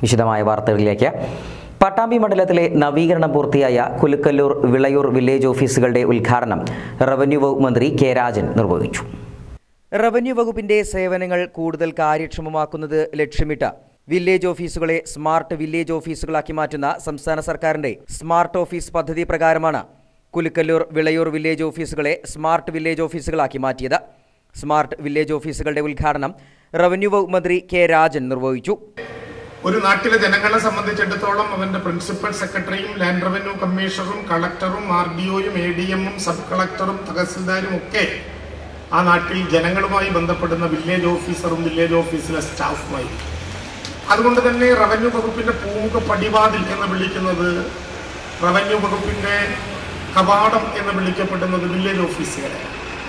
വിശദമായ വാർത്തകളിലേക്ക് പട്ടാമ്പി മണ്ഡലത്തിലെ നവീകരണം പൂർത്തിയായ കുലുക്കല്ലൂർ വിളയൂർ വില്ലേജ് ഓഫീസുകളുടെ ഉദ്ഘാടനം റവന്യൂ വകുപ്പ് മന്ത്രി കെ രാജൻ നിർവഹിച്ചു റവന്യൂ വകുപ്പിന്റെ സേവനങ്ങൾ കൂടുതൽ കാര്യക്ഷമമാക്കുന്നത് ലക്ഷ്യമിട്ട് വില്ലേജ് ഓഫീസുകളെ സ്മാർട്ട് വില്ലേജ് ഓഫീസുകളാക്കി മാറ്റുന്ന സംസ്ഥാന സർക്കാരിന്റെ സ്മാർട്ട് ഓഫീസ് പദ്ധതി പ്രകാരമാണ് കുലുക്കല്ലൂർ വിളയൂർ വില്ലേജ് ഓഫീസുകളെ സ്മാർട്ട് വില്ലേജ് ഓഫീസുകളാക്കി മാറ്റിയത് സ്മാർട്ട് വില്ലേജ് ഓഫീസുകളുടെ ഉദ്ഘാടനം റവന്യൂ വകുപ്പ് മന്ത്രി കെ രാജൻ നിർവഹിച്ചു ഒരു നാട്ടിലെ ജനങ്ങളെ സംബന്ധിച്ചിടത്തോളം അവന്റെ പ്രിൻസിപ്പൽ സെക്രട്ടറിയും ലാൻഡ് റവന്യൂ കമ്മീഷണറും കളക്ടറും ആർ ഡി ഒയും എ ഡി എമ്മും സബ് കളക്ടറും തഹസിൽദാരും ഒക്കെ ആ നാട്ടിൽ ജനങ്ങളുമായി ബന്ധപ്പെടുന്ന വില്ലേജ് ഓഫീസറും വില്ലേജ് ഓഫീസിലെ സ്റ്റാഫുമായി അതുകൊണ്ട് തന്നെ റവന്യൂ വകുപ്പിന്റെ പൂമുഖ പടിവാതിൽ എന്ന് വിളിക്കുന്നത് റവന്യൂ വകുപ്പിന്റെ കവാടം എന്ന് വിളിക്കപ്പെടുന്നത് വില്ലേജ് ഓഫീസുകളെയാണ്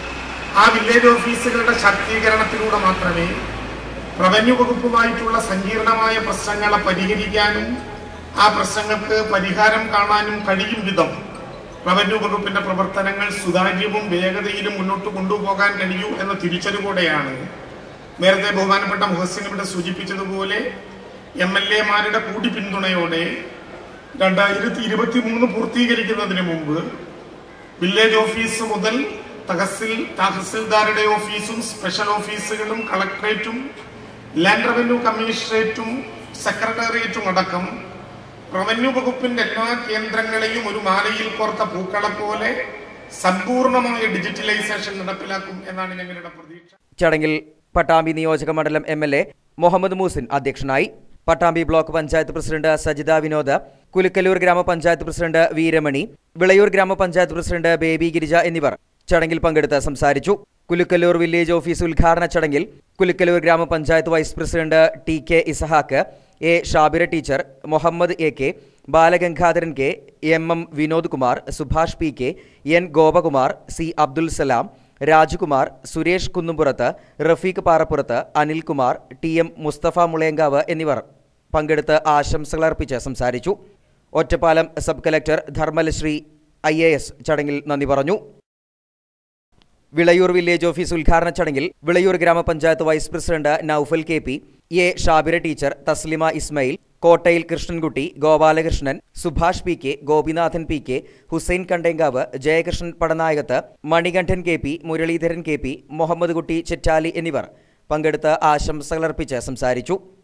ആ വില്ലേജ് ഓഫീസുകളുടെ ശാക്തീകരണത്തിലൂടെ മാത്രമേ റവന്യൂ വകുപ്പുമായിട്ടുള്ള സങ്കീർണമായ പ്രശ്നങ്ങളെ പരിഹരിക്കാനും ആ പ്രശ്നങ്ങൾക്ക് പരിഹാരം കാണാനും കഴിയും വിധം റവന്യൂ വകുപ്പിന്റെ പ്രവർത്തനങ്ങൾ സുതാര്യവും വേഗതയിലും മുന്നോട്ട് കൊണ്ടുപോകാൻ കഴിയൂ എന്ന തിരിച്ചറിവോടെയാണ് നേരത്തെ ബഹുമാനപ്പെട്ട മുഹസിൻ ഇവിടെ സൂചിപ്പിച്ചതുപോലെ എം എൽ എമാരുടെ കൂടി പിന്തുണയോടെ രണ്ടായിരത്തി ഇരുപത്തി മൂന്ന് പൂർത്തീകരിക്കുന്നതിന് മുമ്പ് വില്ലേജ് ഓഫീസ് മുതൽ തഹസിൽ തഹസിൽദാരുടെ ഓഫീസും സ്പെഷ്യൽ ഓഫീസുകളും കളക്ടറേറ്റും ലാൻഡ് റവന്യൂ കമ്മീഷണറേറ്റും സെക്രട്ടേറിയറ്റും അടക്കം റവന്യൂ വകുപ്പിന്റെ എല്ലാ കേന്ദ്രങ്ങളെയും ഒരു മാലയിൽ കോർത്ത പൂക്കളെ പോലെ സമ്പൂർണമായ ഡിജിറ്റലൈസേഷൻ നടപ്പിലാക്കും എന്നാണ് ഞങ്ങളുടെ പ്രതീക്ഷ ചടങ്ങിൽ പട്ടാമ്പി നിയോജക മണ്ഡലം M L A Muhammad Moosin അധ്യക്ഷനായി പട്ടാമ്പി ബ്ലോക്ക് പഞ്ചായത്ത് പ്രസിഡന്റ് സജിത വിനോദ് കുലുക്കല്ലൂർ ഗ്രാമപഞ്ചായത്ത് പ്രസിഡന്റ് വീരമണി വിളയൂർ ഗ്രാമപഞ്ചായത്ത് പ്രസിഡന്റ് ബേബി ഗിരിജ എന്നിവർ ചടങ്ങിൽ പങ്കെടുത്ത് സംസാരിച്ചു കുലുക്കല്ലൂർ വില്ലേജ് ഓഫീസ് ഉദ്ഘാടന ചടങ്ങിൽ കുലുക്കല്ലൂർ ഗ്രാമപഞ്ചായത്ത് vice president T K Isahak A Shabira teacher Muhammad A K Balagangadharan K M M Vinod Kumar Subhash P K N Gopakumar C Abdul Salam Rajukumar Suresh Kunnumpurath Rafeeq Parappurath Anilkumar T M Mustafa Mulayankavu എന്നിവർ പങ്കെടുത്ത് ആശംസകൾ അർപ്പിച്ച് സംസാരിച്ചു Ottapalam sub collector Dharmalashree I A S ചടങ്ങിൽ നന്ദി പറഞ്ഞു വിളയൂർ വില്ലേജ് ഓഫീസ് ഉദ്ഘാടന ചടങ്ങിൽ വിളയൂർ ഗ്രാമപഞ്ചായത്ത് vice president Naufal K P A Shabira teacher Thaslima Ismail Kottayil Krishnankutty Gopalakrishnan Subhash P K Gopinathan P K Hussain Kandenkavu Jayakrishnan Padanayakath Manikandan K P Muraleedharan K P Muhammad Kutty Chettali എന്നിവർ പങ്കെടുത്ത് ആശംസകളർപ്പിച്ച് സംസാരിച്ചു